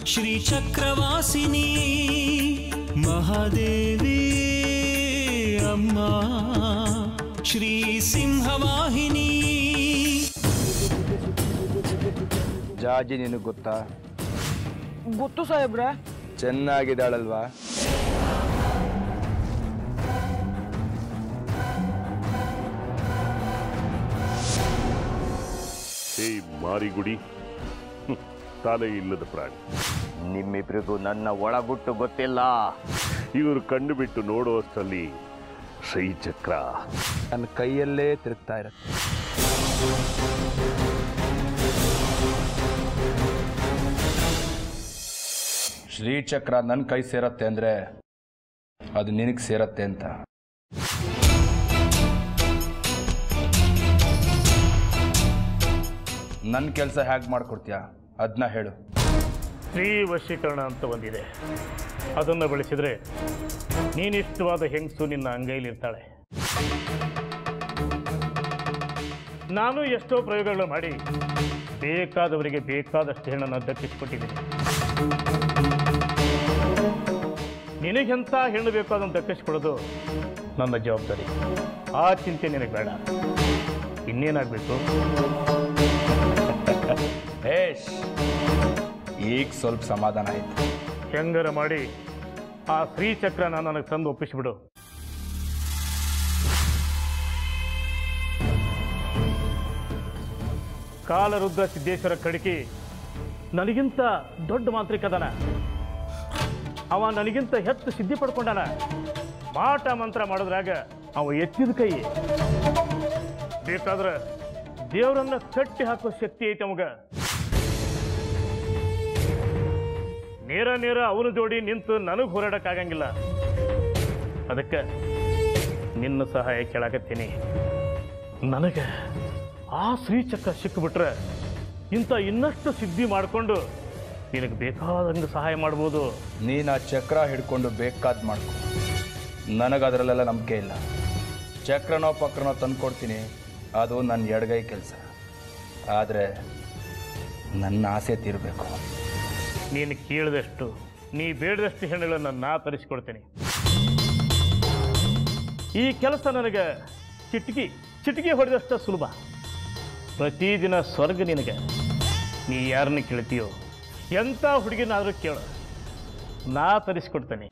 ಶ್ರೀಚಕ್ರವಾಸಿನಿ ಮಹಾದೇವಿ ಅಮ್ಮ ಶ್ರೀ ಸಿಂಹವಾಹಿನಿ ಜಾಜಿ ನಿನಗೆ ಗೊತ್ತಾ ಗೊತ್ತು ಸಾಹೇಬ್ರೆ ಚೆನ್ನಾಗಿದ್ದಾಳಲ್ವಾ ಹೇ ಮಾರಿಗುಡಿ ಹ್ಮ್, ತಲೆ ಇಲ್ಲದ ಪ್ರಾಣಿ ನಿಮ್ಮಿಬ್ರಿಗೂ ನನ್ನ ಒಳಗುಟ್ಟು ಗೊತ್ತಿಲ್ಲ ಇವರು ಕಣ್ಣು ಬಿಟ್ಟು ನೋಡುವಷ್ಟರಲ್ಲಿ ಶ್ರೀಚಕ್ರ ನನ್ನ ಕೈಯಲ್ಲೇ ತಿರುಗ್ತಾ ಇರುತ್ತೆ ಶ್ರೀಚಕ್ರ ನನ್ನ ಕೈ ಸೇರತ್ತೆ ಅಂದ್ರೆ ಅದು ನಿನಗೆ ಸೇರತ್ತೆ ಅಂತ ನನ್ನ ಕೆಲಸ ಹೇಗೆ ಮಾಡ್ಕೊಡ್ತೀಯಾ ಅದನ್ನ ಹೇಳು ಸ್ತ್ರೀ ವಶೀಕರಣ ಅಂತ ಒಂದಿದೆ ಅದನ್ನು ಬಳಸಿದರೆ ನೀನಿಷ್ಟವಾದ ಹೆಂಗಸು ನಿನ್ನ ಅಂಗೈಲಿರ್ತಾಳೆ ನಾನು ಎಷ್ಟೋ ಪ್ರಯೋಗಗಳು ಮಾಡಿ ಬೇಕಾದವರಿಗೆ ಬೇಕಾದಷ್ಟು ಹೆಣ್ಣನ್ನು ದಕ್ಕಿಸಿಕೊಟ್ಟಿದ್ದೀನಿ ನಿನಗೆಂಥ ಹೆಣ್ಣು ಬೇಕು ಅದನ್ನು ದಕ್ಕಿಸ್ಕೊಳ್ಳೋದು ನನ್ನ ಜವಾಬ್ದಾರಿ ಆ ಚಿಂತೆ ನಿನಗೆ ಬೇಡ ಇನ್ನೇನಾಗಬೇಕು ಹೇಶ್ ಈಗ ಸ್ವಲ್ಪ ಸಮಾಧಾನ ಆಯ್ತು ಹೆಂಗರ ಮಾಡಿ ಆ ಶ್ರೀಚಕ್ರನ ನನಗೆ ತಂದು ಒಪ್ಪಿಸಿಬಿಡು ಕಾಲರುದ್ಧ ಸಿದ್ದೇಶ್ವರ ಕಡಿಕಿ ನನಗಿಂತ ದೊಡ್ಡ ಮಾಂತ್ರಿಕದನ ಅವ ನನಗಿಂತ ಹೆಚ್ಚು ಸಿದ್ಧಿ ಪಡ್ಕೊಂಡಾನ ಮಾಟ ಮಂತ್ರ ಮಾಡಿದ್ರಾಗ ಅವ ಎತ್ತಿದ ಕೈ ಬೇಕಾದ್ರೆ ದೇವರನ್ನ ಕಟ್ಟಿ ಹಾಕೋ ಶಕ್ತಿ ಐತೆ ಅವಾಗ ನೇರ ನೇರ ಅವನು ಜೋಡಿ ನಿಂತು ನನಗೆ ಹೋರಾಡಕ್ಕಾಗಂಗಿಲ್ಲ ಅದಕ್ಕೆ ನಿನ್ನ ಸಹಾಯ ಕೇಳಾಕತ್ತೀನಿ ನನಗೆ ಆ ಶ್ರೀಚಕ್ರ ಸಿಕ್ಕಿಬಿಟ್ರೆ ಇಂಥ ಇನ್ನಷ್ಟು ಸಿದ್ಧಿ ಮಾಡಿಕೊಂಡು ನಿನಗೆ ಬೇಕಾದಂಗೆ ಸಹಾಯ ಮಾಡ್ಬೋದು ನೀನು ಆ ಚಕ್ರ ಹಿಡ್ಕೊಂಡು ಬೇಕಾದ್ ಮಾಡ್ಕೊ ನನಗೆ ಅದರಲ್ಲೆಲ್ಲ ನಂಬಿಕೆ ಇಲ್ಲ ಚಕ್ರನೋ ಪಕ್ರನೋ ತಂದ್ಕೊಡ್ತೀನಿ ಅದು ನನ್ನ ಎಡಗೈ ಕೆಲಸ ಆದರೆ ನನ್ನ ಆಸೆ ತೀರಬೇಕು ನೀನು ಕೇಳಿದಷ್ಟು ನೀ ಬೇಡದಷ್ಟು ಹೆಣ್ಣುಗಳನ್ನು ನಾ ತರಿಸ್ಕೊಡ್ತೀನಿ ಈ ಕೆಲಸ ನನಗೆ ಚಿಟಕಿ ಚಿಟಕಿ ಹೊಡೆದಷ್ಟು ಸುಲಭ ಪ್ರತಿದಿನ ಸ್ವರ್ಗ ನಿನಗೆ ನೀ ಯಾರನ್ನ ಕೇಳ್ತೀಯೋ ಎಂಥ ಹುಡುಗಿನಾದರೂ ಕೇಳು ನಾ ತರಿಸ್ಕೊಡ್ತೇನೆ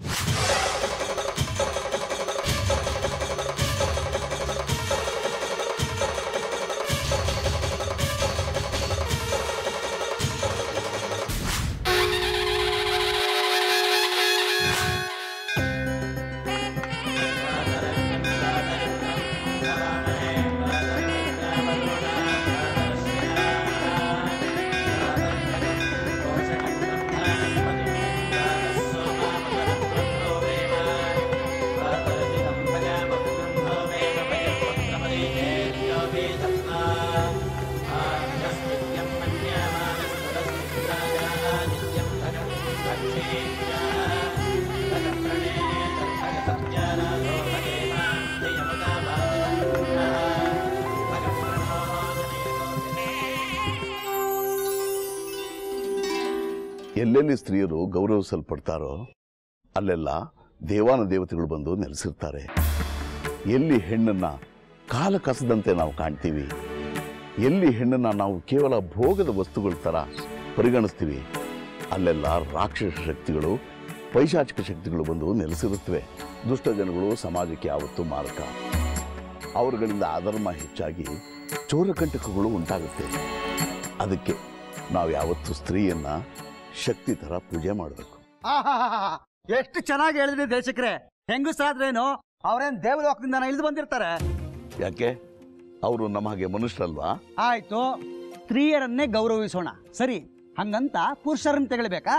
ಎಲ್ಲೆಲ್ಲಿ ಸ್ತ್ರೀಯರು ಗೌರವಿಸಲ್ಪಡ್ತಾರೋ ಅಲ್ಲೆಲ್ಲ ದೇವಾನ ದೇವತೆಗಳು ಬಂದು ನೆಲೆಸಿರ್ತಾರೆ ಎಲ್ಲಿ ಹೆಣ್ಣನ್ನ ಕಾಲ ಕಸದಂತೆ ನಾವು ಕಾಣ್ತೀವಿ ಎಲ್ಲಿ ಹೆಣ್ಣನ್ನ ನಾವು ಕೇವಲ ಭೋಗದ ವಸ್ತುಗಳ ಥರ ಪರಿಗಣಿಸ್ತೀವಿ ಅಲ್ಲೆಲ್ಲ ರಾಕ್ಷಸ ಶಕ್ತಿಗಳು ಪೈಶಾಚಿಕ ಶಕ್ತಿಗಳು ಬಂದು ನೆಲೆಸಿರುತ್ತವೆ ದುಷ್ಟ ಜನಗಳು ಸಮಾಜಕ್ಕೆ ಯಾವತ್ತೂ ಮಾರಕ ಅವರುಗಳಿಂದ ಅಧರ್ಮ ಹೆಚ್ಚಾಗಿ ಚೋರಕಂಟಕಗಳು ಉಂಟಾಗುತ್ತೆ ಅದಕ್ಕೆ ನಾವು ಯಾವತ್ತೂ ಸ್ತ್ರೀಯನ್ನ ಶಕ್ತಿ ಥರ ಪೂಜೆ ಮಾಡಬೇಕು ಆಹಾಹಾಹಾ. ಎಷ್ಟು ಚೆನ್ನಾಗಿ ಹೇಳಿದ್ರಿ ದೇಶಕ್ರೆ ಹೆಂಗಸ್ರಾದ್ರೇನು ಅವ್ರೇನ್ ದೇವಲೋಕದಿಂದ ಇಳಿದು ಬಂದಿರ್ತಾರೆ ಯಾಕೆ ಅವರು ನಮ್ಮ ಹಾಗೆ ಮನುಷ್ಯರಲ್ವಾ ಆಯ್ತು ಸ್ತ್ರೀಯರನ್ನೇ ಗೌರವಿಸೋಣ ಸರಿ ಹಂಗಂತ ಪುರುಷರನ್ನ ತಗೊಳ್ಬೇಕಾ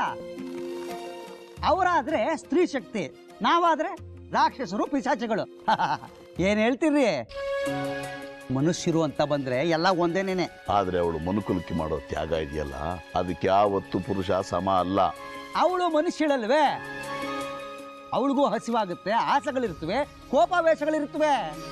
ಅವರಾದ್ರೆ ಸ್ತ್ರೀ ಶಕ್ತಿ ನಾವಾದ್ರೆ ರಾಕ್ಷಸರು ಪಿಶಾಚಿಗಳು ಏನ್ ಹೇಳ್ತೀರಿ ಮನುಷ್ಯರು ಅಂತ ಬಂದ್ರೆ ಎಲ್ಲ ಒಂದೇನೇನೆ ಆದ್ರೆ ಅವಳು ಮನುಕುಲಕ್ಕೆ ಮಾಡೋ ತ್ಯಾಗ ಇದೆಯಲ್ಲ ಅದಕ್ಕೆ ಯಾವತ್ತು ಪುರುಷ ಸಮ ಅಲ್ಲ ಅವಳು ಮನುಷ್ಯಳಲ್ವೇ ಅವಳಿಗೂ ಹಸಿವಾಗುತ್ತೆ ಆಸೆಗಳಿರ್ತವೆ ಕೋಪಾವೇಶಗಳಿರ್ತವೆ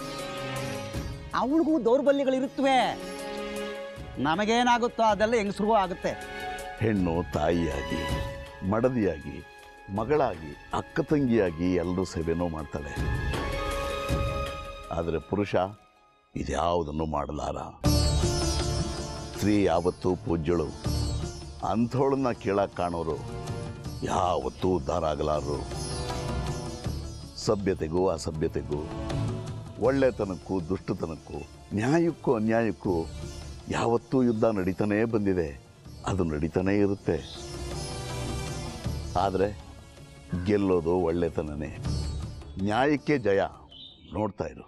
ಅವಳಿಗೂ ದೌರ್ಬಲ್ಯಗಳಿರುತ್ತವೆ ನಮಗೇನಾಗುತ್ತೋ ಅದೆಲ್ಲ ಹೆಂಗಸ್ರಿಗೂ ಆಗುತ್ತೆ ಹೆಣ್ಣು ತಾಯಿಯಾಗಿ ಮಡದಿಯಾಗಿ ಮಗಳಾಗಿ ಅಕ್ಕ ತಂಗಿಯಾಗಿ ಎಲ್ಲರೂ ಸೇವೆನೂ ಮಾಡ್ತಾಳೆ ಆದರೆ ಪುರುಷ ಇದ್ಯಾವುದನ್ನು ಮಾಡಲಾರ ಸ್ತ್ರೀ ಯಾವತ್ತೂ ಪೂಜ್ಯಳು ಅಂಥೋಳನ್ನ ಕೇಳಕ್ಕೆ ಕಾಣೋರು ಯಾವತ್ತೂ ಉದ್ಧಾರ ಆಗಲಾರರು ಸಭ್ಯತೆಗೂ ಅಸಭ್ಯತೆಗೂ ಒಳ್ಳೆತನಕ್ಕೂ ದುಷ್ಟತನಕ್ಕೂ ನ್ಯಾಯಕ್ಕೂ ಅನ್ಯಾಯಕ್ಕೂ ಯಾವತ್ತೂ ಯುದ್ಧ ನಡೀತಾನೇ ಬಂದಿದೆ ಅದು ನಡೀತಾನೇ ಇರುತ್ತೆ ಆದರೆ ಗೆಲ್ಲೋದು ಒಳ್ಳೆತನನೇ ನ್ಯಾಯಕ್ಕೆ ಜಯ ನೋಡ್ತಾ ಇರು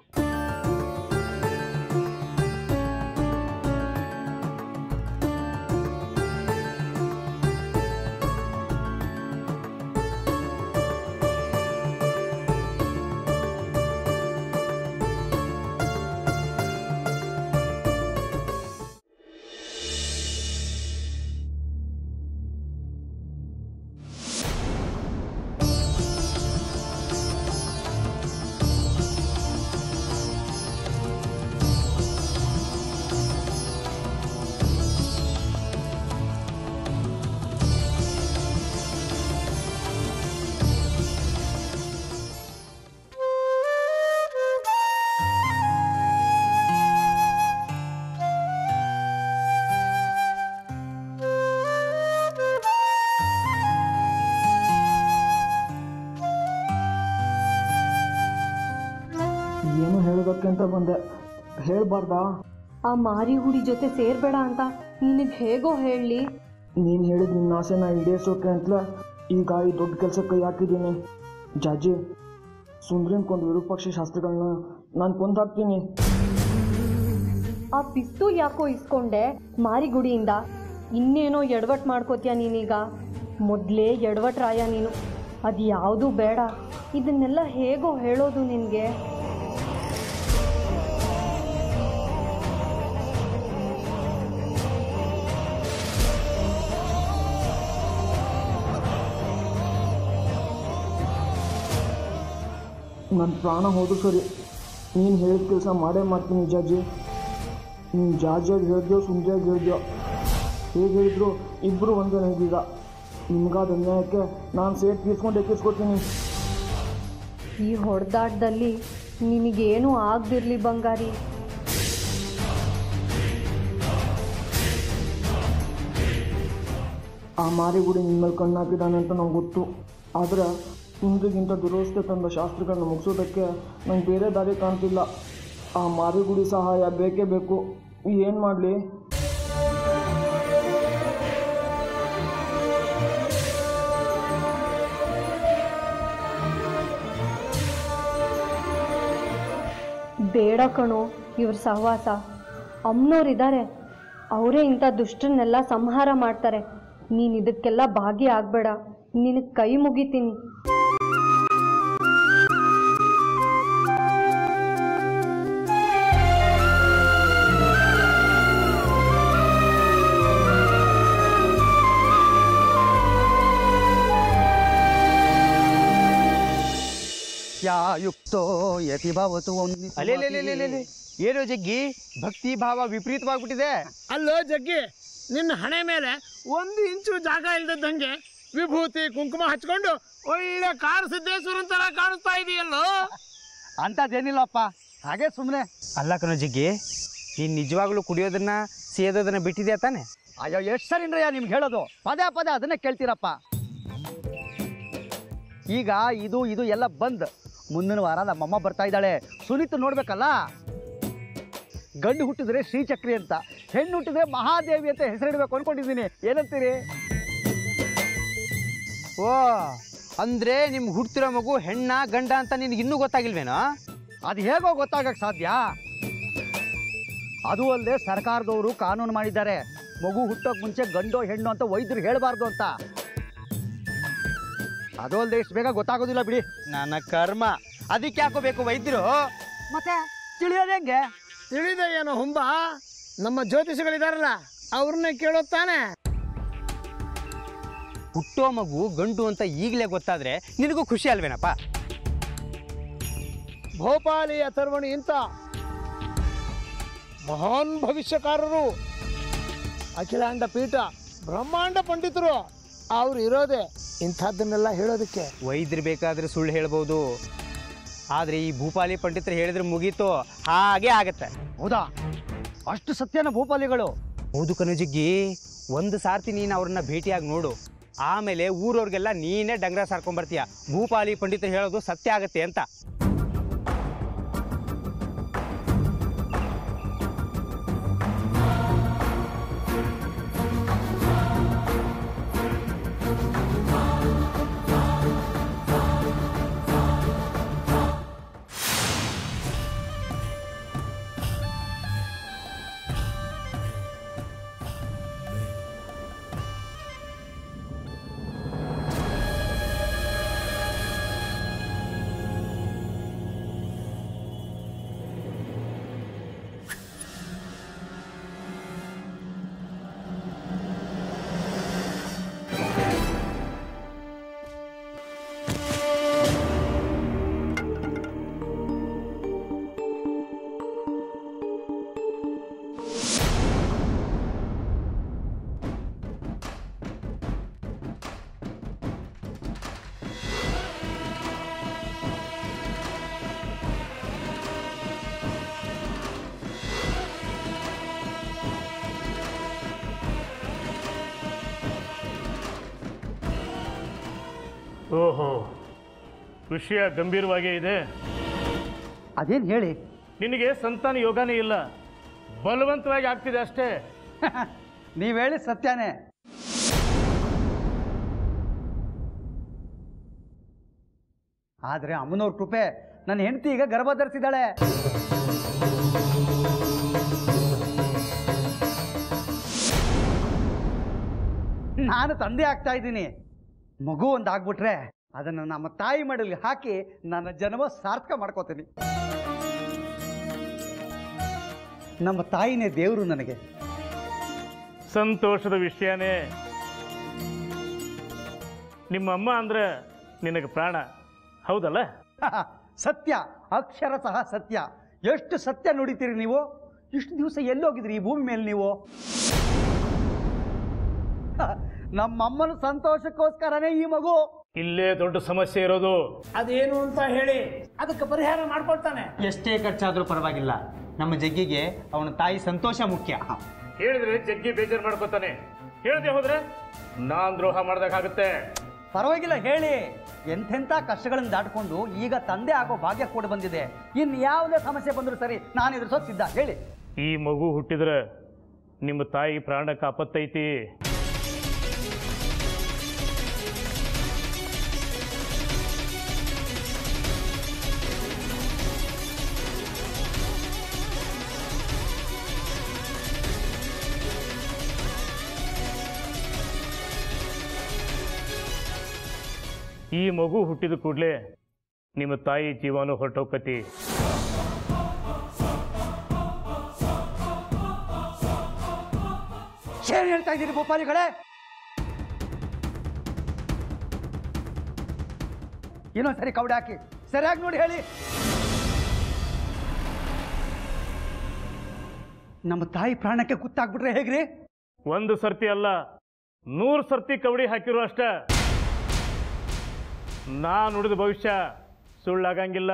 ಏನು ಹೇಳೋದಕ್ಕೆ ಅಂತ ಬಂದೆ ಹೇಳ್ಬಾರ್ದಾ ಆ ಮಾರಿ ಹುಡಿ ಜೊತೆ ಸೇರ್ಬೇಡ ಅಂತ ನಿನಗೆ ಹೇಗೋ ಹೇಳಲಿ ನೀನು ಹೇಳಿದ ನಿನ್ನ ಆಸೆನ ಈಡೇರಿಸೋಕೆ ಅಂತಲೇ ಈಗ ಈ ದೊಡ್ಡ ಕೆಲಸಕ್ಕೆ ಕೈ ಹಾಕಿದ್ದೀನಿ ಜಾಜಿ ಸುಂದ್ರಿನ್ಕೊಂದು ವಿರೂಪಾಕ್ಷಿ ಶಾಸ್ತ್ರಿಗಳನ್ನ ನಾನು ಕೊಂದಾಕ್ತೀನಿ ಆ ಪಿಸ್ತೂಲ್ ಯಾಕೋ ಇಸ್ಕೊಂಡೆ ಮಾರಿಗುಡಿಯಿಂದ ಇನ್ನೇನೋ ಎಡವಟ್ ಮಾಡ್ಕೋತೀಯ ನೀನೀಗ ಮೊದಲೇ ಎಡವಟ್ರಾಯ ನೀನು ಅದು ಯಾವುದೂ ಬೇಡ ಇದನ್ನೆಲ್ಲ ಹೇಗೋ ಹೇಳೋದು ನಿನಗೆ ನನ್ನ ಪ್ರಾಣ ಹೋದ್ರು ಸರಿ ನೀನು ಹೇಳಿದ ಕೆಲಸ ಮಾಡೇ ಮಾಡ್ತೀನಿ ಜಾಜಿ ನೀನು ಜಾಜಿಯಾಗಿ ಹೇಳಿದ್ಯೋ ಸುಂದ್ರಿಯಾಗಿ ಹೇಳಿದ್ಯೋ ಹೇಗೆ ಹೇಳಿದ್ರು ಇಬ್ಬರು ಒಂದೇ ನನಗೀಗ ನಿಮ್ಗಾದ ಅನ್ಯಾಯಕ್ಕೆ ನಾನು ಸೇಟ್ ತೀರ್ಸ್ಕೊಂಡು ಎಕ್ಕಿಸ್ಕೊಡ್ತೀನಿ ಈ ಹೊಡೆದಾಟದಲ್ಲಿ ನಿನಗೇನೂ ಆಗದಿರಲಿ ಬಂಗಾರಿ ಆ ಮಾರಿಗುಡಿ ನಿಮ್ಮ ಮೇಲೆ ಕಣ್ಣಾಕಿದ್ದಾನೆ ಅಂತ ನಂಗೆ ಗೊತ್ತು ಆದರೆ ಇಂದಿಗಿಂತ ದುರವಸ್ಥೆ ತಂದ ಶಾಸ್ತ್ರಗಳನ್ನ ಮುಗಿಸೋದಕ್ಕೆ ನಂಗೆ ಬೇರೆ ದಾರಿ ಕಾಣ್ತಿಲ್ಲ ಆ ಮಾರಿಗುಡಿ ಸಹಾಯ ಬೇಕೇ ಬೇಕು ಏನು ಮಾಡಲಿ ಬೇಡ ಕಣೋ ಇವ್ರ ಸಹವಾಸ ಅಮ್ಮನವ್ರಿದ್ದಾರೆ ಅವರೇ ಇಂಥ ದುಷ್ಟರನ್ನೆಲ್ಲ ಸಂಹಾರ ಮಾಡ್ತಾರೆ ನೀನು ಇದಕ್ಕೆಲ್ಲ ಭಾಗಿಯಾಗಬೇಡ ನಿನಗೆ ಕೈ ಮುಗಿತೀನಿ ಯಾ ಯುಕ್ತೋ ಯತಿ ಭವತು ಒಂದು ಅಲ್ಲೇ ಏನು ಜಗ್ಗಿ ಭಕ್ತಿ ಭಾವ ವಿಪರೀತವಾಗ್ಬಿಟ್ಟಿದೆ ಅಲ್ಲೋ ಜಗ್ಗಿ ನಿನ್ನ ಹಣೆ ಮೇಲೆ ಒಂದು ಇಂಚು ಜಾಗ ಇಲ್ದದ್ದಂಗೆ ವಿಭೂತಿ ಕುಂಕುಮ ಹಚ್ಕೊಂಡು ಒಳ್ಳೆ ಕಾರ್ ಸಿದ್ದೇಶ್ವರನ್ ತರ ಕಾಣಿಸ್ತಾ ಇದೆಯಲ್ಲೋ ಅಂಥದ್ದೇನಿಲ್ಲಪ್ಪ ಹಾಗೆ ಸುಮ್ಮನೆ ಅಲ್ಲ ಕಣೋ ಜಗ್ಗಿ ನೀನು ನಿಜವಾಗ್ಲೂ ಕುಡಿಯೋದನ್ನ ಸೇದೋದನ್ನ ಬಿಟ್ಟಿದ್ಯಾ ತಾನೆ ಅಯ್ಯೋ ಎಷ್ಟು ಸರಿನ್ರಯ್ಯ ನಿಮ್ಗೆ ಹೇಳೋದು ಪದೇ ಪದೇ ಅದನ್ನೇ ಕೇಳ್ತೀರಪ್ಪ ಈಗ ಇದು ಇದು ಎಲ್ಲ ಬಂದ್ ಮುಂದಿನ ವಾರ ನಮ್ಮಮ್ಮ ಬರ್ತಾ ಇದ್ದಾಳೆ ಸುನೀತ್ ನೋಡ್ಬೇಕಲ್ಲ ಗಂಡು ಹುಟ್ಟಿದ್ರೆ ಶ್ರೀಚಕ್ರಿ ಅಂತ ಹೆಣ್ಣು ಹುಟ್ಟಿದ್ರೆ ಮಹಾದೇವಿ ಅಂತ ಹೆಸರಿಡ್ಬೇಕು ಅನ್ಕೊಂಡಿದ್ದೀನಿ ಏನಂತೀರಿ ಓ ಅಂದ್ರೆ ನಿಮ್ಗೆ ಹುಡ್ತಿರೋ ಮಗು ಹೆಣ್ಣ ಗಂಡ ಅಂತ ನಿನ್ಗೆ ಇನ್ನೂ ಗೊತ್ತಾಗಿಲ್ವೇನೋ ಅದು ಹೇಗೋ ಗೊತ್ತಾಗಕ್ಕೆ ಸಾಧ್ಯ ಅದು ಅಲ್ಲದೆ ಸರ್ಕಾರದವರು ಕಾನೂನು ಮಾಡಿದ್ದಾರೆ ಮಗು ಹುಟ್ಟೋಕ್ ಮುಂಚೆ ಗಂಡೋ ಹೆಣ್ಣು ಅಂತ ವೈದ್ಯರು ಹೇಳಬಾರ್ದು ಅಂತ ಅದು ಅಲ್ಲದೆ ಇಷ್ಟು ಬೇಗ ಗೊತ್ತಾಗೋದಿಲ್ಲ ಬಿಡಿ ನನ್ನ ಕರ್ಮ ಅದಕ್ಕೆ ಯಾಕೋಬೇಕು ವೈದ್ಯರು ಮತ್ತೆ ತಿಳಿಯೋದು ಹೆಂಗೆ ತಿಳಿದ ಏನೋ ಹುಂಬ ನಮ್ಮ ಜ್ಯೋತಿಷಿಗಳಿದಾರಲ್ಲ ಅವ್ರನ್ನೇ ಕೇಳೋದ್ ತಾನೆ ಹುಟ್ಟೋ ಮಗು ಗಂಡು ಅಂತ ಈಗಲೇ ಗೊತ್ತಾದ್ರೆ ನಿನಗೂ ಖುಷಿ ಅಲ್ವೇನಪ್ಪ ಭೋಪಾಲಿ ಅಥರ್ವಣಿ ಇಂತ ಮಹಾನ್ ಭವಿಷ್ಯಕಾರರು ಅಖಿಲಾಂಡ ಪೀಠ ಬ್ರಹ್ಮಾಂಡ ಪಂಡಿತರು ಅವ್ರು ಇರೋದೇ ಇಂಥದ್ದನ್ನೆಲ್ಲ ಹೇಳೋದಕ್ಕೆ ವೈದ್ಯರು ಬೇಕಾದ್ರೆ ಸುಳ್ಳು ಹೇಳ್ಬೋದು ಆದರೆ ಈ ಭೂಪಾಲಿ ಪಂಡಿತರು ಹೇಳಿದ್ರೆ ಮುಗೀತು ಹಾಗೆ ಆಗತ್ತೆ ಹೌದಾ ಅಷ್ಟು ಸತ್ಯನ ಭೂಪಾಲಿಗಳು ಹೌದು ಕನುಜಿಗ್ಗಿ ಒಂದು ಸಾರ್ತಿ ನೀನು ಅವ್ರನ್ನ ಭೇಟಿಯಾಗಿ ನೋಡು ಆಮೇಲೆ ಊರವ್ರಿಗೆಲ್ಲ ನೀನೇ ಡಂಗ್ರ ಸಾರ್ಕೊಂಬರ್ತೀಯ ಭೂಪಾಲಿ ಪಂಡಿತರು ಹೇಳೋದು ಸತ್ಯ ಆಗತ್ತೆ ಅಂತ ಓಹೋ ವಿಷಯ ಗಂಭೀರವಾಗೇ ಇದೆ ಅದೇನು ಹೇಳಿ ನಿನಗೆ ಸಂತಾನ ಯೋಗನೇ ಇಲ್ಲ ಬಲವಂತವಾಗಿ ಆಗ್ತಿದೆ ಅಷ್ಟೇ ನೀವು ಹೇಳಿ ಸತ್ಯನೇ ಆದರೆ ಅಮ್ಮನವ್ರ ಕೃಪೆ ನನ್ನ ಹೆಂಡತಿ ಈಗ ಗರ್ಭ ಧರಿಸಿದ್ದಾಳೆ ನಾನು ತಂದೆ ಆಗ್ತಾ ಇದ್ದೀನಿ ಮಗು ಒಂದು ಆಗ್ಬಿಟ್ರೆ ಅದನ್ನು ನಮ್ಮ ತಾಯಿ ಮಡಲಿಗೆ ಹಾಕಿ ನನ್ನ ಜನ್ಮ ಸಾರ್ಥಕ ಮಾಡ್ಕೋತೀನಿ ನಮ್ಮ ತಾಯಿನೇ ದೇವರು ನನಗೆ ಸಂತೋಷದ ವಿಷಯನೇ ನಿಮ್ಮ ಅಮ್ಮ ಅಂದ್ರೆ ನಿನಗೆ ಪ್ರಾಣ ಹೌದಲ್ಲ ಸತ್ಯ ಅಕ್ಷರ ಸಹ ಸತ್ಯ ಎಷ್ಟು ಸತ್ಯ ನುಡಿತೀರಿ ನೀವು ಇಷ್ಟು ದಿವಸ ಎಲ್ಲೋಗಿದ್ರಿ ಈ ಭೂಮಿ ಮೇಲೆ ನೀವು ನಮ್ಮಮ್ಮನ ಸಂತೋಷಕ್ಕೋಸ್ಕರನೇ ಈ ಮಗು ಇಲ್ಲೇ ದೊಡ್ಡ ಸಮಸ್ಯೆ ಇರೋದು ಅದೇನು ಅಂತ ಹೇಳಿ ಅದಕ್ಕೆ ಪರಿಹಾರ ಮಾಡ್ಕೊಳ್ತಾನೆ ಎಷ್ಟೇ ಖರ್ಚಾದರೂ ಪರವಾಗಿಲ್ಲ ನಮ್ಮ ಜಗ್ಗಿಗೆ ಅವನ ತಾಯಿ ಸಂತೋಷ ಮುಖ್ಯ ಹೇಳಿದ್ರೆ ಜಗ್ಗಿ ಬೇಜಾರು ಮಾಡ್ಕೋತಾನೆ ಹೇಳ್ದೆ ಹೋದ್ರೆ ನಾನ್ ದ್ರೋಹ ಮಾಡ್ದಾಗುತ್ತೆ ಪರವಾಗಿಲ್ಲ ಹೇಳಿ ಎಂಥೆಂಥ ಕಷ್ಟಗಳನ್ನು ದಾಟ್ಕೊಂಡು ಈಗ ತಂದೆ ಆಗೋ ಭಾಗ್ಯ ಕೂಡ ಬಂದಿದೆ ಇನ್ನು ಯಾವುದೇ ಸಮಸ್ಯೆ ಬಂದರೂ ಸರಿ ನಾನು ಎದುರಿಸೋಕೆ ಸಿದ್ಧ ಹೇಳಿ ಈ ಮಗು ಹುಟ್ಟಿದ್ರೆ ನಿಮ್ಮ ತಾಯಿ ಪ್ರಾಣಕ್ಕೆ ಆಪತ್ತೈತಿ ಈ ಮಗು ಹುಟ್ಟಿದ ಕೂಡಲೇ ನಿಮ್ಮ ತಾಯಿ ಜೀವನ ಹೊರಟೋಕತಿ ಏನ್ ಹೇಳ್ತಾ ಇದ್ದೀರಿ ಭೂಪಾಲಿಗಳೇ ಇನ್ನೊಂದ್ ಸರಿ ಕವಡೆ ಹಾಕಿ ಸರಿಯಾಗಿ ನೋಡಿ ಹೇಳಿ ನಮ್ಮ ತಾಯಿ ಪ್ರಾಣಕ್ಕೆ ಕುತ್ತಾಕ್ಬಿಟ್ರೆ ಹೇಗ್ರಿ ಒಂದು ಸರ್ತಿ ಅಲ್ಲ ನೂರು ಸರ್ತಿ ಕವಡಿ ಹಾಕಿರೋ ಅಷ್ಟ ನಾ ನುಡಿದ ಭವಿಷ್ಯ ಸುಳ್ಳಾಗಂಗಿಲ್ಲ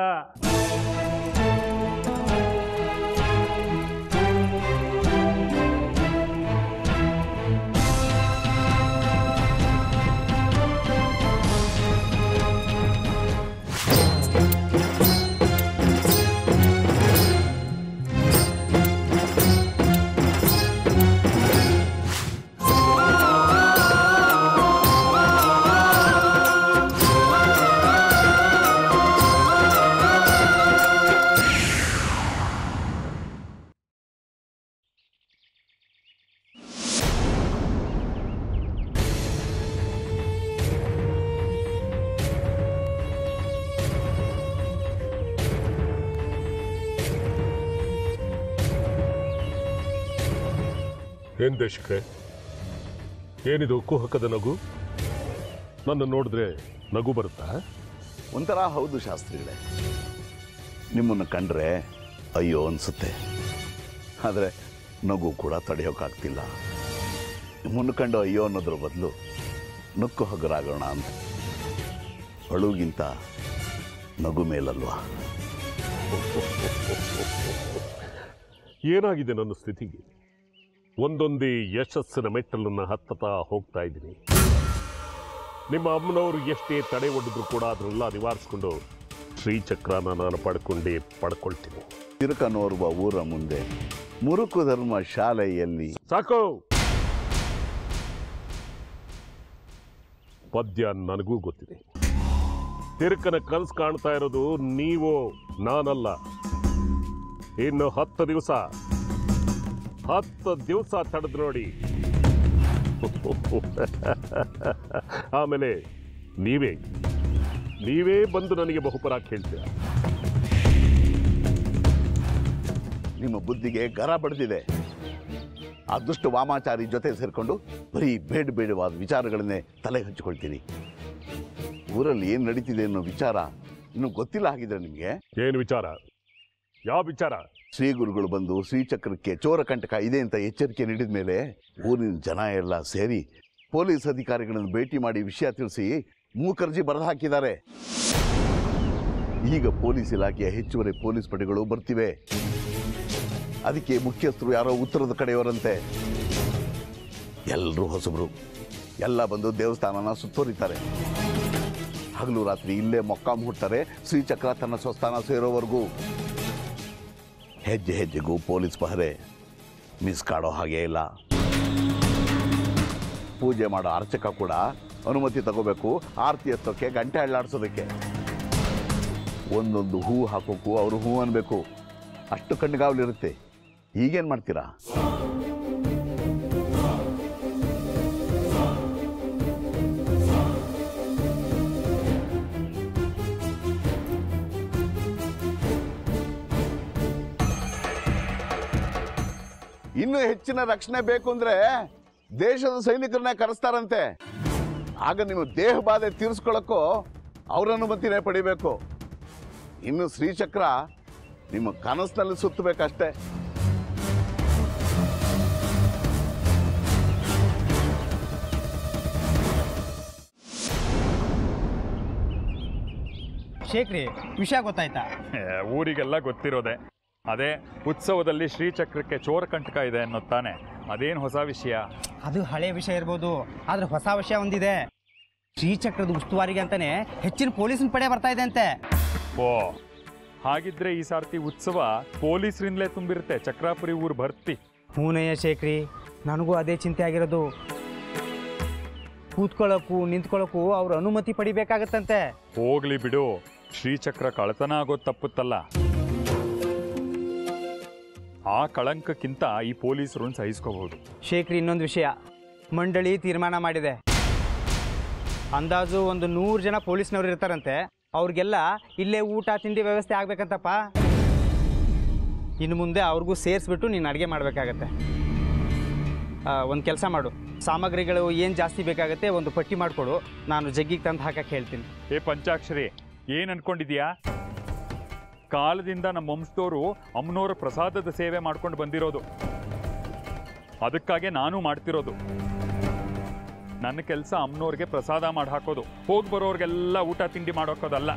ಏನ್ ದೇಶಕ್ಕೆ ಏನಿದು ಕುಹಕದ ನಗು ನನ್ನ ನೋಡಿದ್ರೆ ನಗು ಬರುತ್ತಾ ಒಂಥರ ಹೌದು ಶಾಸ್ತ್ರಿಗಳೇ ನಿಮ್ಮನ್ನು ಕಂಡ್ರೆ ಅಯ್ಯೋ ಅನಿಸುತ್ತೆ ಆದರೆ ನಗು ಕೂಡ ತಡೆಯೋಕ್ಕಾಗ್ತಿಲ್ಲ ನಿಮ್ಮನ್ನು ಕಂಡು ಅಯ್ಯೋ ಅನ್ನೋದ್ರ ಬದಲು ನಕ್ಕು ಹಗರಾಗೋಣ ಅಂತ ಅಳುಗಿಂತ ನಗು ಮೇಲಲ್ವಾ ಏನಾಗಿದೆ ನನ್ನ ಸ್ಥಿತಿಗೆ ಒಂದೊಂದೇ ಯಶಸ್ಸಿನ ಮೆಟ್ಟಲನ್ನು ಹತ್ತತಾ ಹೋಗ್ತಾ ಇದ್ದೀನಿ ನಿಮ್ಮ ಅಮ್ಮನವರು ಎಷ್ಟೇ ತಡೆ ಒಡ್ಡಿದ್ರು ಕೂಡ ಅದನ್ನೆಲ್ಲ ನಿವಾರಿಸ್ಕೊಂಡು ಶ್ರೀಚಕ್ರನ ನಾನು ಪಡ್ಕೊಂಡೇ ಪಡ್ಕೊಳ್ತೀನಿ ತಿರುಕನೋರ್ವ ಊರ ಮುಂದೆ ಮುರುಕು ಧರ್ಮ ಶಾಲೆಯಲ್ಲಿ ಸಾಕು ಪದ್ಯ ನನಗೂ ಗೊತ್ತಿದೆ ತಿರುಕನ ಕನಸು ಕಾಣ್ತಾ ಇರೋದು ನೀವು ನಾನಲ್ಲ ಇನ್ನು ಹತ್ತು ದಿವಸ ಹತ್ತು ದಿವಸ ತಡೆದು ನೋಡಿ ಆಮೇಲೆ ನೀವೇ ನೀವೇ ಬಂದು ನನಗೆ ಬಹುಪರ ಕೇಳ್ತೀರ ನಿಮ್ಮ ಬುದ್ಧಿಗೆ ಗರ ಬಡ್ದಿದೆ ಅದೃಷ್ಟ ವಾಮಾಚಾರಿ ಜೊತೆ ಸೇರಿಕೊಂಡು ಬರೀ ಬೇಡ ಬೇಡವಾದ ವಿಚಾರಗಳನ್ನೇ ತಲೆ ಹಂಚಿಕೊಳ್ತೀನಿ ಊರಲ್ಲಿ ಏನು ನಡೀತಿದೆ ಅನ್ನೋ ವಿಚಾರ ಇನ್ನು ಗೊತ್ತಿಲ್ಲ ಆಗಿದ್ರೆ ನಿಮಗೆ ಏನು ವಿಚಾರ ಯಾವ ವಿಚಾರ ಶ್ರೀ ಗುರುಗಳು ಬಂದು ಶ್ರೀಚಕ್ರಕ್ಕೆ ಚೋರ ಕಂಟಕ ಇದೆ ಅಂತ ಎಚ್ಚರಿಕೆ ನೀಡಿದ ಮೇಲೆ ಊರಿನ ಜನ ಎಲ್ಲ ಸೇರಿ ಪೊಲೀಸ್ ಅಧಿಕಾರಿಗಳನ್ನು ಭೇಟಿ ಮಾಡಿ ವಿಷಯ ತಿಳಿಸಿ ಮೂಕರ್ಜಿ ಬರೆದು ಹಾಕಿದ್ದಾರೆ ಈಗ ಪೊಲೀಸ್ ಇಲಾಖೆಯ ಹೆಚ್ಚುವರಿ ಪೊಲೀಸ್ ಪಡೆಗಳು ಬರ್ತಿವೆ ಅದಕ್ಕೆ ಮುಖ್ಯಸ್ಥರು ಯಾರೋ ಉತ್ತರದ ಕಡೆಯವರಂತೆ ಎಲ್ಲರೂ ಹೊಸಬರು ಎಲ್ಲ ಬಂದು ದೇವಸ್ಥಾನನ ಸುತ್ತುವರಿತಾರೆ ಹಗಲು ರಾತ್ರಿ ಇಲ್ಲೇ ಮೊಕ್ಕಾಂ ಹುಡ್ತಾರೆ ಶ್ರೀಚಕ್ರ ತನ್ನ ಸ್ವಸ್ಥಾನ ಸೇರೋವರೆಗೂ ಹೆಜ್ಜೆ ಹೆಜ್ಜೆಗೂ ಪೊಲೀಸ್ ಪಹರೆ ಮಿಸ್ ಕಾಡೋ ಹಾಗೆ ಇಲ್ಲ ಪೂಜೆ ಮಾಡೋ ಅರ್ಚಕ ಕೂಡ ಅನುಮತಿ ತಗೋಬೇಕು ಆರತಿ ಎತ್ತೋಕೆ ಗಂಟೆ ಅಳ್ಳಾಡ್ಸೋದಕ್ಕೆ ಒಂದೊಂದು ಹೂ ಹಾಕೋಕ್ಕೂ ಅವರು ಹೂ ಅನ್ಬೇಕು ಅಷ್ಟು ಕಣ್ಗಾವಲಿರುತ್ತೆ ಈಗೇನು ಮಾಡ್ತೀರಾ ಇನ್ನೂ ಹೆಚ್ಚಿನ ರಕ್ಷಣೆ ಬೇಕು ಅಂದ್ರೆ ದೇಶದ ಸೈನಿಕರನ್ನ ಕರೆಸ್ತಾರಂತೆ ಆಗ ನಿಮ್ಮ ದೇಹ ಬಾಧೆ ತೀರಿಸ್ಕೊಳ್ಳೋಕ್ಕೂ ಅವ್ರ ಅನುಮತಿನೇ ಪಡಿಬೇಕು ಇನ್ನು ಶ್ರೀಚಕ್ರ ನಿಮ್ಮ ಕನಸಿನಲ್ಲಿ ಸುತ್ತಬೇಕಷ್ಟೇ ಶೇಖ್ರಿ ವಿಷಯ ಗೊತ್ತಾಯ್ತಾ ಏ, ಊರಿಗೆಲ್ಲ ಗೊತ್ತಿರೋದೆ ಅದೇ ಉತ್ಸವದಲ್ಲಿ ಶ್ರೀಚಕ್ರಕ್ಕೆ ಚೋರ ಕಂಟಕ ಇದೆ ಅನ್ನೋದು ತಾನೆ ಅದೇನು ಹೊಸ ವಿಷಯ ಅದು ಹಳೆ ವಿಷಯ ಇರ್ಬೋದು ಆದ್ರೆ ಹೊಸ ವಿಷಯ ಒಂದಿದೆ ಶ್ರೀಚಕ್ರದ ಉಸ್ತುವಾರಿಗೆ ಅಂತಾನೆ ಹೆಚ್ಚಿನ ಪೊಲೀಸಿನ ಪಡೆ ಬರ್ತಾ ಇದೆ ಅಂತೆ ಓ ಹಾಗಿದ್ರೆ ಈ ಸಾರ್ತಿ ಉತ್ಸವ ಪೊಲೀಸರಿಂದಲೇ ತುಂಬಿರುತ್ತೆ ಚಕ್ರಾಪುರಿ ಊರು ಭರ್ತಿ ಹೂನಯ್ಯ ಶೇಖ್ರಿ ನನಗೂ ಅದೇ ಚಿಂತೆ ಆಗಿರೋದು ಕೂತ್ಕೊಳ್ಳೋಕ್ಕೂ ನಿಂತ್ಕೊಳ್ಳೋಕ್ಕೂ ಅವ್ರ ಅನುಮತಿ ಪಡಿಬೇಕಾಗತ್ತಂತೆ ಹೋಗ್ಲಿ ಬಿಡು ಶ್ರೀಚಕ್ರ ಕಳತನ ಆಗೋದು ತಪ್ಪುತ್ತಲ್ಲ ಆ ಕಳಂಕಕ್ಕಿಂತ ಈ ಪೊಲೀಸರನ್ನು ಸಹಿಸ್ಕೋಬಹುದು ಶೇಖ್ರಿ ಇನ್ನೊಂದು ವಿಷಯ ಮಂಡಳಿ ತೀರ್ಮಾನ ಮಾಡಿದೆ ಅಂದಾಜು ಒಂದು ನೂರು ಜನ ಪೊಲೀಸ್ನವ್ರು ಇರ್ತಾರಂತೆ ಅವ್ರಿಗೆಲ್ಲ ಇಲ್ಲೇ ಊಟ ತಿಂಡಿ ವ್ಯವಸ್ಥೆ ಆಗ್ಬೇಕಂತಪ್ಪ ಇನ್ನು ಮುಂದೆ ಅವ್ರಿಗೂ ಸೇರಿಸ್ಬಿಟ್ಟು ನೀನು ಅಡುಗೆ ಮಾಡಬೇಕಾಗತ್ತೆ ಒಂದು ಕೆಲಸ ಮಾಡು ಸಾಮಗ್ರಿಗಳು ಏನು ಜಾಸ್ತಿ ಬೇಕಾಗತ್ತೆ ಒಂದು ಪಟ್ಟಿ ಮಾಡಿಕೊಡು ನಾನು ಜಗ್ಗಿಗೆ ತಂದು ಹಾಕಕ್ಕೆ ಹೇಳ್ತೀನಿ ಏ ಪಂಚಾಕ್ಷರಿ ಏನ್ ಅನ್ಕೊಂಡಿದ್ಯಾ ಕಾಲದಿಂದ ನಮ್ಮ ವಂಶದವರು ಅಮ್ಮನವರ ಪ್ರಸಾದದ ಸೇವೆ ಮಾಡ್ಕೊಂಡು ಬಂದಿರೋದು ಅದಕ್ಕಾಗೆ ನಾನು ಮಾಡ್ತಿರೋದು ನನ್ನ ಕೆಲಸ ಅಮ್ಮನವ್ರಿಗೆ ಪ್ರಸಾದ ಮಾಡಿ ಹಾಕೋದು ಹೋಗಿ ಬರೋರ್ಗೆಲ್ಲ ಊಟ ತಿಂಡಿ ಮಾಡೋಕೋದಲ್ಲ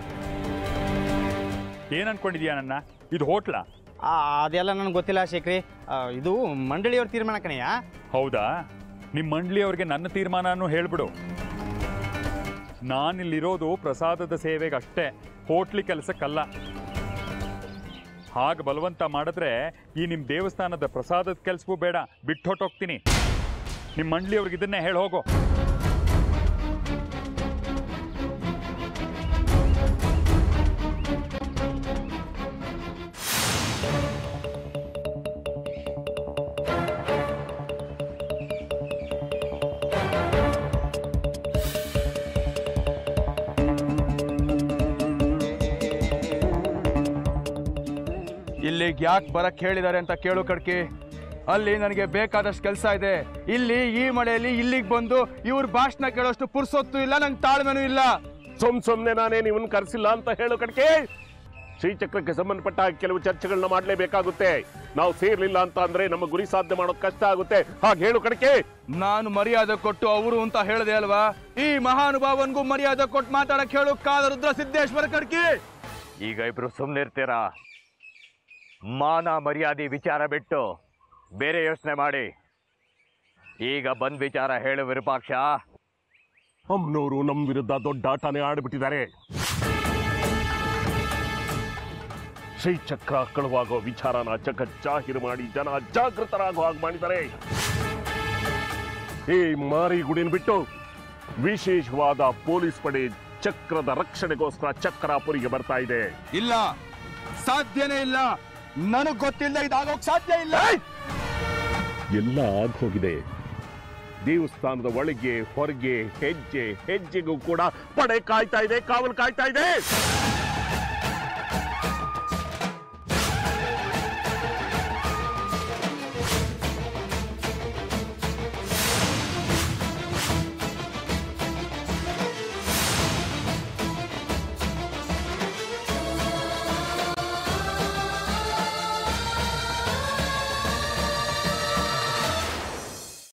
ಏನ್ ಅನ್ಕೊಂಡಿದ್ಯಾ ನನ್ನ ಇದು ಹೋಟ್ಲಾ ಆ, ಅದೆಲ್ಲ ನನಗೆ ಗೊತ್ತಿಲ್ಲ ಶೇಖ್ರಿ ಆ, ಇದು ಮಂಡಳಿಯವ್ರ ತೀರ್ಮಾನ ಕಣಯ್ಯ ಹೌದಾ ನಿಮ್ಮ ಮಂಡ್ಲಿಯವ್ರಿಗೆ ನನ್ನ ತೀರ್ಮಾನನೂ ಹೇಳ್ಬಿಡು ನಾನಿಲ್ಲಿರೋದು ಪ್ರಸಾದದ ಸೇವೆಗೆ ಅಷ್ಟೇ ಹೋಟ್ಲಿ ಕೆಲಸಕ್ಕಲ್ಲ ಹಾಗೆ ಬಲವಂತ ಮಾಡಿದ್ರೆ ಈ ನಿಮ್ಮ ದೇವಸ್ಥಾನದ ಪ್ರಸಾದದ ಕೆಲಸವೂ ಬೇಡ ಬಿಟ್ಟು ಹೊಟ್ಟೋಗ್ತೀನಿ ನಿಮ್ಮ ಮಂಡ್ಲಿಯವ್ರಿಗೆ ಇದನ್ನೇ ಹೇಳಿ ಹೋಗೋ ಇಲ್ಲಿಗೆ ಯಾಕೆ ಬರಕ್ ಹೇಳಿದ್ದಾರೆ ಅಂತ ಕೇಳು ಕಡ್ಕಿ ಅಲ್ಲಿ ನನಗೆ ಬೇಕಾದಷ್ಟು ಕೆಲಸ ಇದೆ ಇಲ್ಲಿ ಈ ಮಳೆಯಲ್ಲಿ ಇಲ್ಲಿಗೆ ಬಂದು ಇವ್ರ ಭಾಷಣ ಕೇಳೋಷ್ಟು ಪುರ್ಸೊತ್ತು ಇಲ್ಲ ನಂಗೆ ತಾಳ್ಮೆನೂ ಇಲ್ಲ ಸುಮ್ ಸುಮ್ನೆ ನಾನೇ ಇವನ್ ಕರೆಸಿಲ್ಲ ಅಂತ ಹೇಳು ಕಡ್ಕೆ ಶ್ರೀಚಕ್ರಕ್ಕೆ ಸಂಬಂಧಪಟ್ಟ ಹಾಗೆ ಕೆಲವು ಚರ್ಚೆಗಳನ್ನ ಮಾಡಲೇಬೇಕಾಗುತ್ತೆ ನಾವು ಸೇರ್ಲಿಲ್ಲ ಅಂತ ಅಂದ್ರೆ ನಮ್ಮ ಗುರಿ ಸಾಧನೆ ಮಾಡೋದು ಕಷ್ಟ ಆಗುತ್ತೆ ಹಾಗೆ ಹೇಳು ಕಣಕ್ಕೆ ನಾನು ಮರ್ಯಾದೆ ಕೊಟ್ಟು ಅವರು ಅಂತ ಹೇಳಿದೆ ಅಲ್ವಾ ಈ ಮಹಾನುಭಾವನ್ಗೂ ಮರ್ಯಾದೆ ಕೊಟ್ಟು ಮಾತಾಡಕ್ ಹೇಳು ಕಾದ ರುದ್ರ ಸಿದ್ದೇಶ್ವರ ಕಡ್ಕಿ ಈಗ ಇಬ್ರು ಸುಮ್ಮನಿರ್ತೀರಾ ಮಾನ ಮರ್ಯಾದೆ ವಿಚಾರ ಬಿಟ್ಟು ಬೇರೆ ಯೋಚನೆ ಮಾಡಿ ಈಗ ಬಂದ್ ವಿಚಾರ ಹೇಳು ವಿರೂಪಾಕ್ಷ ಅಮ್ಮನವರು ನಮ್ಮ ವಿರುದ್ಧ ದೊಡ್ಡ ಆಟನೇ ಆಡ್ಬಿಟ್ಟಿದ್ದಾರೆ ಶ್ರೀಚಕ್ರ ಕಳುವಾಗೋ ವಿಚಾರನ ಜಗಜ್ಜಾಹೀರು ಮಾಡಿ ಜನ ಜಾಗೃತರಾಗೋ ಹಾಗೆ ಮಾಡಿದ್ದಾರೆ ಈ ಮಾರಿಗುಡಿನ ಬಿಟ್ಟು ವಿಶೇಷವಾದ ಪೊಲೀಸ್ ಪಡೆ ಚಕ್ರದ ರಕ್ಷಣೆಗೋಸ್ಕರ ಚಕ್ರಾಪುರಿಗೆ ಬರ್ತಾ ಇದೆ ಇಲ್ಲ ಸಾಧ್ಯನೇ ಇಲ್ಲ ನನಗ್ ಗೊತ್ತಿಲ್ಲ ಇದಾಗೋಕ್ ಸಾಧ್ಯ ಇಲ್ಲ ಎಲ್ಲ ಆಗೋಗಿದೆ ದೇವಸ್ಥಾನದ ಒಳಗೆ ಹೊರಗೆ ಹೆಜ್ಜೆ ಹೆಜ್ಜೆಗೂ ಕೂಡ ಪಡೆ ಕಾಯ್ತಾ ಇದೆ ಕಾವಲು ಕಾಯ್ತಾ ಇದೆ